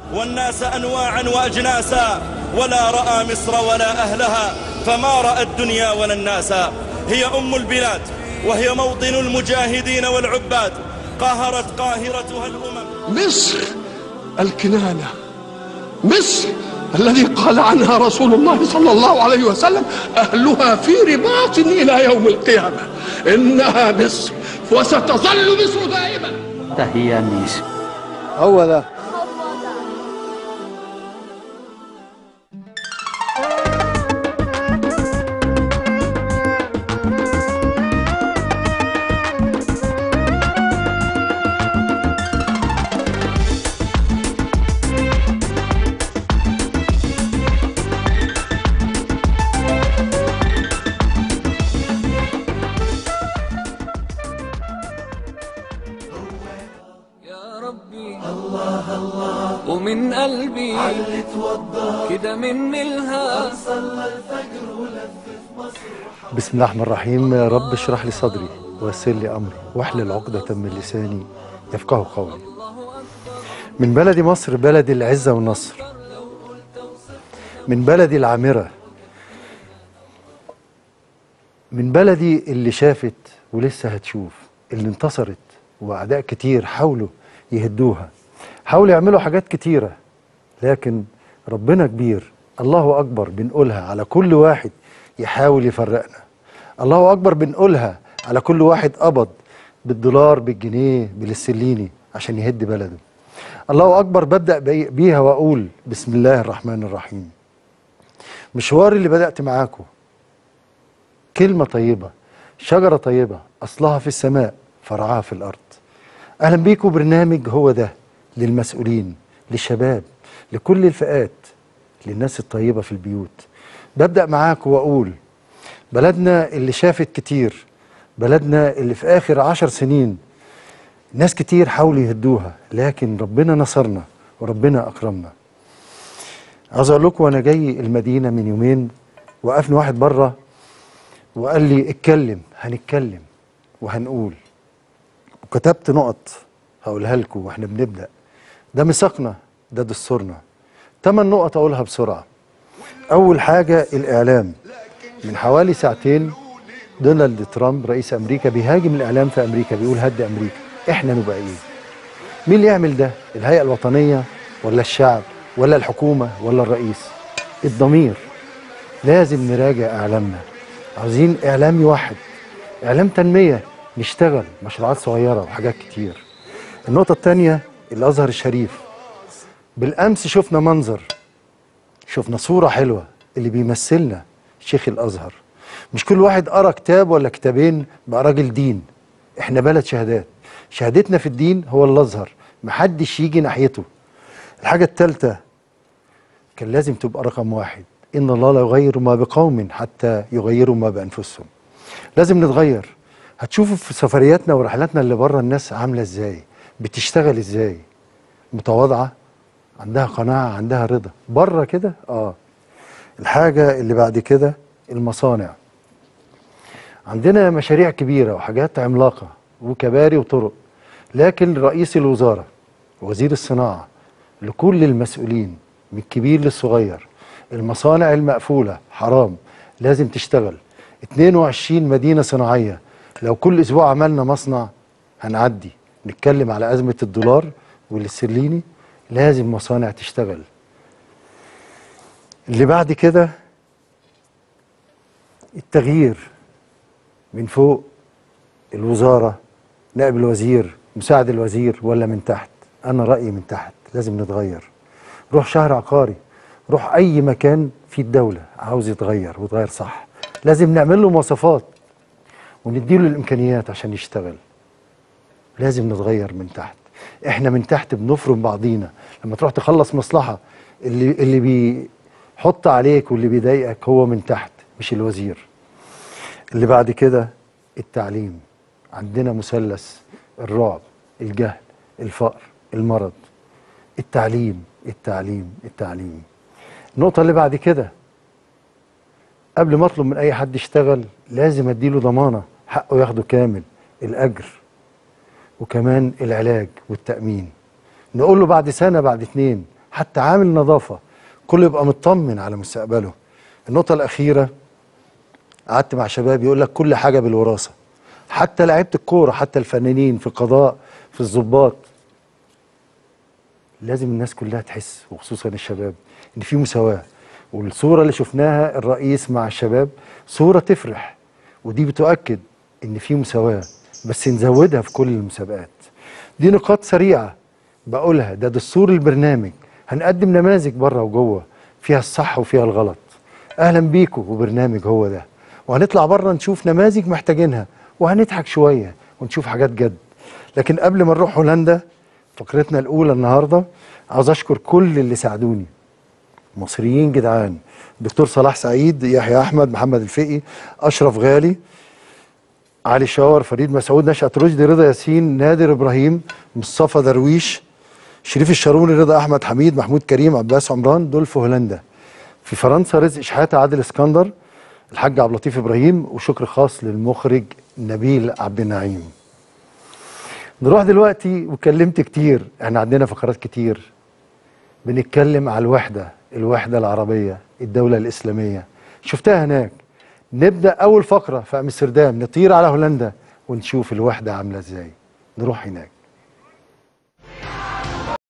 والناس أنواعا وأجناسا ولا رأى مصر ولا أهلها فما رأى الدنيا ولا الناس هي أم البلاد وهي موطن المجاهدين والعباد قاهرت قاهرتها الأمم مصر الكنانة مصر الذي قال عنها رسول الله صلى الله عليه وسلم أهلها في رباط إلى يوم القيامة إنها مصر وستظل مصر دائما تحية ميس هو ده يا ربي الله الله ومن قلبي كده مني الها بسم الله الرحمن الرحيم يا رب اشرح لي صدري ويسر لي امري واحلل عقدة من لساني يفقه قولي من بلدي مصر بلد العزة والنصر من بلدي العامرة من بلدي اللي شافت ولسه هتشوف اللي انتصرت واعداء كتير حاولوا يهدوها حاولوا يعملوا حاجات كتيرة لكن ربنا كبير الله أكبر بنقولها على كل واحد يحاول يفرقنا الله أكبر بنقولها على كل واحد قبض بالدولار بالجنيه بالسليني عشان يهد بلده الله أكبر ببدأ بي- بيها وأقول بسم الله الرحمن الرحيم مشواري اللي بدأت معاكم كلمة طيبة شجرة طيبة أصلها في السماء فرعها في الأرض أهلا بيكم برنامج هو ده للمسؤولين للشباب لكل الفئات للناس الطيبة في البيوت ببدأ معاكم وأقول بلدنا اللي شافت كتير بلدنا اللي في آخر عشر سنين ناس كتير حاولوا يهدوها لكن ربنا نصرنا وربنا أكرمنا عاوز أقول لكم وأنا جاي المدينة من يومين وقفني واحد بره وقال لي اتكلم هنتكلم وهنقول وكتبت نقط هقولها لكم واحنا بنبدا ده ميثاقنا ده دستورنا ثمان نقط اقولها بسرعه اول حاجه الاعلام من حوالي ساعتين دونالد ترامب رئيس امريكا بيهاجم الاعلام في امريكا بيقول هد امريكا احنا نبقى ايه مين اللي يعمل ده الهيئه الوطنيه ولا الشعب ولا الحكومه ولا الرئيس الضمير لازم نراجع اعلامنا عاوزين اعلام يوحد اعلام تنميه نشتغل مشروعات صغيره وحاجات كتير النقطه الثانيه الازهر الشريف بالامس شفنا منظر شفنا صوره حلوه اللي بيمثلنا شيخ الازهر مش كل واحد قرا كتاب ولا كتابين بقى راجل دين احنا بلد شهادات شهادتنا في الدين هو الازهر محدش يجي ناحيته الحاجه الثالثه كان لازم تبقى رقم واحد إن الله لا يغير ما بقوم حتى يغيروا ما بأنفسهم لازم نتغير هتشوفوا في سفرياتنا ورحلاتنا اللي بره الناس عاملة ازاي بتشتغل ازاي متواضعة عندها قناعة عندها رضا بره كده اه الحاجة اللي بعد كده المصانع عندنا مشاريع كبيرة وحاجات عملاقة وكباري وطرق لكن رئيس الوزارة وزير الصناعة لكل المسؤولين من الكبير للصغير المصانع المقفولة حرام لازم تشتغل 22 مدينة صناعية لو كل أسبوع عملنا مصنع هنعدي نتكلم على أزمة الدولار والاسترليني لازم مصانع تشتغل اللي بعد كده التغيير من فوق الوزارة نائب الوزير مساعد الوزير ولا من تحت أنا رأيي من تحت لازم نتغير روح شهر عقاري روح أي مكان في الدولة عاوز يتغير ويتغير صح لازم نعمل له مواصفات ونديله الإمكانيات عشان يشتغل لازم نتغير من تحت احنا من تحت بنفرم بعضينا لما تروح تخلص مصلحة اللي اللي بيحط عليك واللي بيضايقك هو من تحت مش الوزير اللي بعد كده التعليم عندنا مثلث الرعب الجهل الفقر المرض التعليم التعليم التعليم النقطة اللي بعد كده قبل ما اطلب من اي حد يشتغل لازم اديله ضمانة حقه ياخده كامل الاجر وكمان العلاج والتأمين نقول له بعد سنة بعد اتنين حتى عامل نظافه كله يبقى مطمن على مستقبله النقطه الاخيره قعدت مع شباب يقول لك كل حاجه بالوراثه حتى لعيبه الكوره حتى الفنانين في القضاء في الضباط لازم الناس كلها تحس وخصوصا الشباب ان في مساواه والصوره اللي شفناها الرئيس مع الشباب صوره تفرح ودي بتؤكد ان في مساواه بس نزودها في كل المسابقات دي نقاط سريعه بقولها ده دستور البرنامج هنقدم نماذج بره وجوه فيها الصح وفيها الغلط اهلا بيكم وبرنامج هو ده وهنطلع بره نشوف نماذج محتاجينها وهنضحك شويه ونشوف حاجات جد لكن قبل ما نروح هولندا فقرتنا الاولى النهارده عاوز اشكر كل اللي ساعدوني مصريين جدعان دكتور صلاح سعيد يحيى احمد محمد الفقي اشرف غالي علي شاور فريد مسعود نشأت رشدي رضا ياسين نادر ابراهيم مصطفى درويش شريف الشاروني رضا احمد حميد محمود كريم عباس عمران دول في هولندا في فرنسا رزق شحاته عادل اسكندر الحاج عبد اللطيف ابراهيم وشكر خاص للمخرج نبيل عبد النعيم نروح دلوقتي وكلمت كتير احنا عندنا فقرات كتير بنتكلم على الوحدة الوحدة العربية الدولة الإسلامية شفتها هناك نبدأ أول فقرة في أمستردام نطير على هولندا ونشوف الوحدة عاملة إزاي نروح هناك